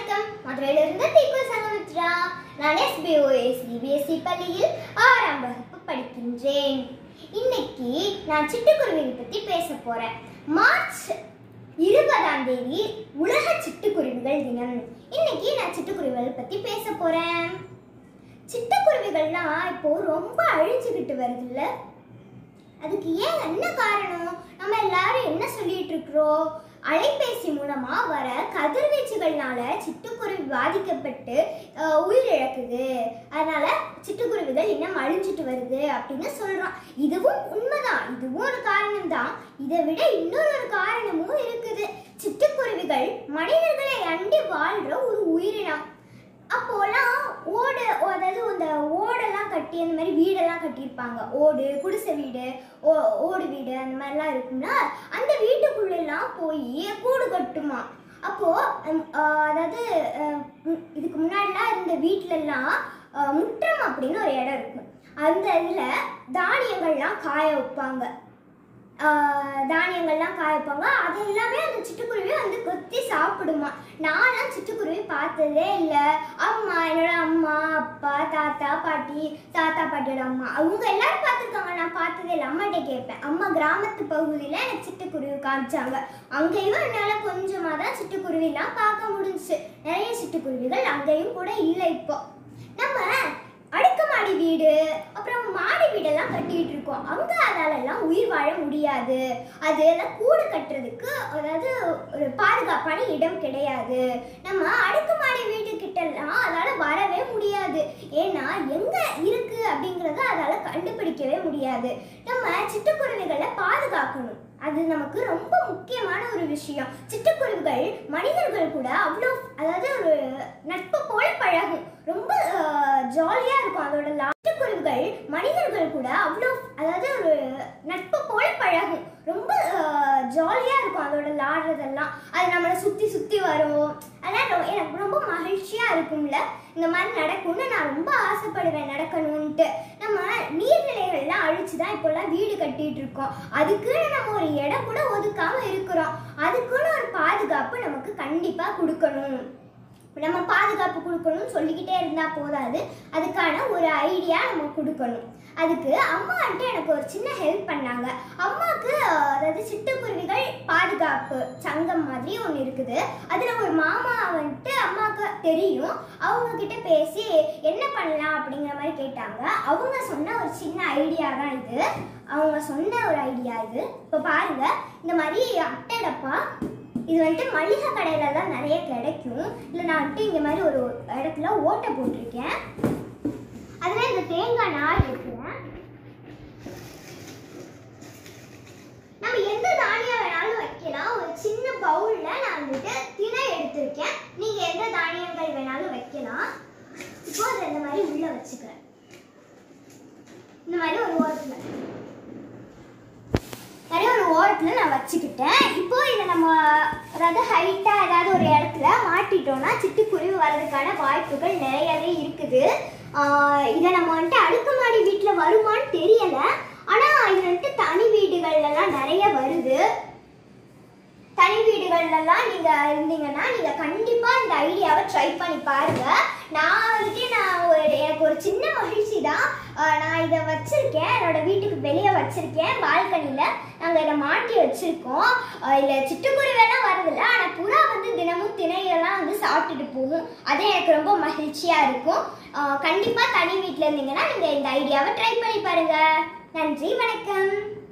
வணக்கம் மதுரையிலிருந்து தீபு சங்கமித்ரா நான் எஸ்பிஓஎஸ் சிபிஎஸ்இ பள்ளியில் ஆறாம் வகுப்பு படிக்கின்றேன் இன்னைக்கு நான் சிட்டுக்குருவிகள் பத்தி பேச போறேன் மார்ச் இருபதாம் தேதி உலக சிட்டுக்குருவிகள் தினம் இன்னைக்கு நான் சிட்டுக்குருவிகள் பத்தி பேச போறேன் சிட்டுக்குருவிகள்லாம் இப்போ ரொம்ப அழிஞ்சுக்கிட்டு வருதுல்ல அதுக்கு ஏன் என்ன காரணம் நம்ம எல்லாரும் என்ன சொல்லிட்டு இருக்கிறோம் அலைபேசி மூலமா வர கதிர்வீச்சுகள்னால சிட்டுக்குருவி பாதிக்கப்பட்டு அஹ், உயிரிழக்குது அதனால சிட்டுக்குருவிகள் இன்னும் அழிஞ்சிட்டு வருது அப்படின்னு சொல்றோம் இதுவும் உண்மைதான் இதுவும் ஒரு காரணம் தான் இதை விட இன்னொரு ஒரு காரணமும் இருக்குது சிட்டுக்குருவிகள் மனிதர்களை அண்டி வாழ்ற ஒரு உயிரினம் அப்போலாம் ஓடு அதாவது இந்த ஓடெல்லாம் கட்டி அந்த மாதிரி வீடெல்லாம் கட்டியிருப்பாங்க ஓடு குடிசை வீடு ஓ ஓடு வீடு அந்த மாதிரிலாம் இருக்கும்ல அந்த வீட்டுக்குள்ளெல்லாம் போய் கூடு கட்டுமா அப்போ ஹம், ஆஹ், அதாவது அஹ், ம், இதுக்கு முன்னாடிலாம் இருந்த வீட்டிலலாம் ஆஹ், முற்றம் அப்படின்னு ஒரு இடம் இருக்கும் அந்த இதில் தானியங்கள்லாம் காய வைப்பாங்க ஆஹ் தானியங்கள்லாம் காய வைப்பாங்க அது எல்லாமே அந்த சிட்டுக்குருவி வந்து கொத்தி சாப்பிடுமா நான்லாம் சிட்டுக்குருவி பார்த்ததே இல்லை அம்மா என்னோட அம்மா அப்பா தாத்தா பாட்டி தாத்தா பாட்டியோட அம்மா அவங்க எல்லாரும் பார்த்துருக்காங்க நான் பார்த்ததே இல்லை அம்மாட்ட கேட்பேன் அம்மா கிராமத்து பகுதியில் எனக்கு சிட்டுக்குருவி காமிச்சாங்க அங்கேயும் என்னால் கொஞ்சமாக தான் சிட்டுக்குருவிலாம் பார்க்க முடிஞ்சுச்சு நிறைய சிட்டுக்குருவிகள் அங்கேயும் கூட இல்லை இப்போ நம்ம அடுக்குமாடி வீடு அப்புறம் மாடி வீடெல்லாம் கட்டிட்டு இருக்கோம் அங்க அதாலெல்லாம் உயிர் வாழ முடியாது அது எல்லாம் கூடு கட்டுறதுக்கு அதாவது ஒரு பாதுகாப்பான இடம் கிடையாது நம்ம அடுக்குமாடி வீட்டு கிட்டலாம் அதால வரவே முடியாது ஏன்னா எங்க இருக்கு அப்படிங்கறத அதால கண்டுபிடிக்கவே முடியாது நம்ம சிட்டுக்குருவிகளை பாதுகாக்கணும் அது நமக்கு ரொம்ப முக்கியமான ஒரு விஷயம் சிட்டுக்குருவிகள் மனிதர்கள் கூட அவ்வளோ அதாவது ஒரு நட்பு போல பழகும் ரொம்ப ஜாலியா இருக்கும் அதோட லா- சிட்டுக்குருவிகள் மனிதர்கள் கூட அவ்வளோ அதாவது ஒரு நட்பு போல பழகும் ரொம்ப ஜாலியா இருக்கும் அதோட விளாடுறதெல்லாம் அது நம்மளை சுத்தி சுத்தி வரும் அதெல்லாம் ரொ- எனக்கு ரொம்ப மகிழ்ச்சியா இருக்கும்ல இந்த மாதிரி நடக்கும்னு நான் ரொம்ப ஆசைப்படுவேன் நடக்கணும்ன்ட்டு நம்ம நீர்நிலைகள்லாம் அழிச்சு தான் இப்போல்லாம் வீடு கட்டிட்டு இருக்கோம் அதுக்குன்னு நம்ம ஒரு இடம் கூட ஒதுக்காம இருக்கிறோம் அதுக்குன்னு ஒரு பாதுகாப்பு நமக்கு கண்டிப்பா கொடுக்கணும் நம்ம பாதுகாப்பு கொடுக்கணும்னு சொல்லிக்கிட்டே இருந்தா போதாது அதுக்கான ஒரு ஐடியா நம்ம கொடுக்கணும் அதுக்கு அம்மா வந்துட்டு எனக்கு ஒரு சின்ன ஹெல்ப் பண்ணாங்க அம்மாவுக்கு அஹ், அதாவது சிட்டுக்குருவிகள் பாதுகாப்பு சங்கம் மாதிரி ஒன்று இருக்குது அதில் ஒரு மாமா வந்துட்டு அம்மாவுக்கு தெரியும் அவங்க கிட்ட பேசி என்ன பண்ணலாம் அப்படிங்கிற மாதிரி கேட்டாங்க அவங்க சொன்ன ஒரு சின்ன ஐடியா தான் இது அவங்க சொன்ன ஒரு ஐடியா இது இப்போ பாருங்க இந்த மாதிரி அட்டை டப்பா இது வந்துட்டு மளிகை கடையில தான் நிறைய கிடைக்கும் இல்லை நான் வந்துட்டு இந்த மாதிரி ஒரு இடத்துல ஓட்டை போட்டிருக்கேன் அதில் இந்த தேங்காய் நார் இருக்கிறேன் நம்ம எந்த தானியம் வேணாலும் வைக்கலாம் ஒரு சின்ன பவுல்ல நான் வந்துட்டு திணை எடுத்திருக்கேன் நீங்க எந்த தானியங்கள் வேணாலும் வைக்கலாம் இப்போ அதை இந்த மாதிரி உள்ள வச்சுக்கிறேன் இந்த மாதிரி ஒரு ஓரத்துல நிறைய ஒரு ஓரத்துல நான் வச்சுக்கிட்டேன் இப்போ இதை நம்ம அதாவது ஹைட்டா ஏதாவது ஒரு இடத்துல மாட்டிட்டோம்னா சிட்டுக்குருவி வர்றதுக்கான வாய்ப்புகள் நிறையவே இருக்குது ஆஹ் இதை நம்ம வந்துட்டு அடுக்குமாடி வீட்டில் வருமான்னு தெரியல ஆனா இது வந்துட்டு தனி வீடுகள்லாம் நிறைய வருது தனி வீடுகள்லாம் நீங்க இருந்தீங்கன்னா நீங்க கண்டிப்பா இந்த ஐடியாவை ட்ரை பண்ணி பாருங்க நான் வந்துட்டு நான் ஒரு எனக்கு ஒரு சின்ன மகிழ்ச்சி தான் ஆஹ் நான் இதை வச்சிருக்கேன் என்னோட வீட்டுக்கு வெளியே வச்சிருக்கேன் பால்கனியில நாங்கள் இதை மாட்டி வச்சிருக்கோம் ஆஹ் இதுல சிட்டுக்குருவியெல்லாம் வரதில்ல ஆனால் புறா வந்து தினமும் திணையெல்லாம் வந்து சாப்பிட்டுட்டு போகும் அது எனக்கு ரொம்ப மகிழ்ச்சியா இருக்கும் ஆஹ் கண்டிப்பா தனி வீட்டில் இருந்தீங்கன்னா நீங்க இந்த ஐடியாவை ட்ரை பண்ணி பாருங்க நன்றி வணக்கம்